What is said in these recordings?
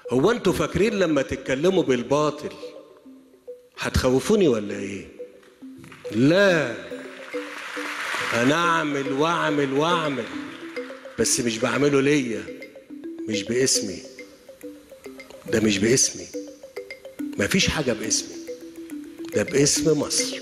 هو انتوا فاكرين لما تتكلموا بالباطل هتخوفوني ولا ايه لا انا اعمل واعمل واعمل بس مش بعمله ليا مش باسمي ده مش باسمي مفيش حاجه باسمي ده باسم مصر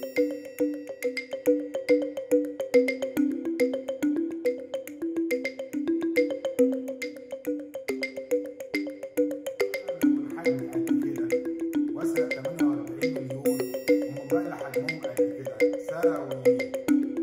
حجم قد كده وسرق 48 مليون وموبايل حجمهم قد كده سرقوا ايه؟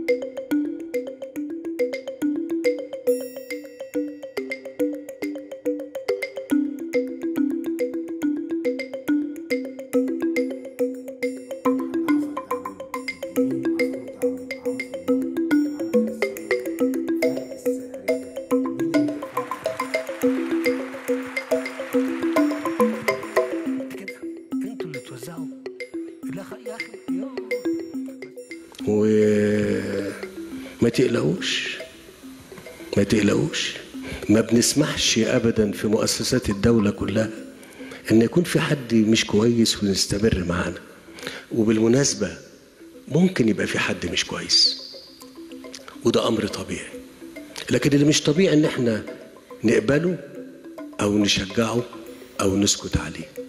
كده انتوا اللي توزعوا لا خ- يا اخي يوه. وما تقلقوش ما تقلقوش ما بنسمحش ابدا في مؤسسات الدوله كلها ان يكون في حد مش كويس ونستمر معانا وبالمناسبه ممكن يبقى في حد مش كويس وده امر طبيعي لكن اللي مش طبيعي ان احنا نقبله او نشجعه او نسكت عليه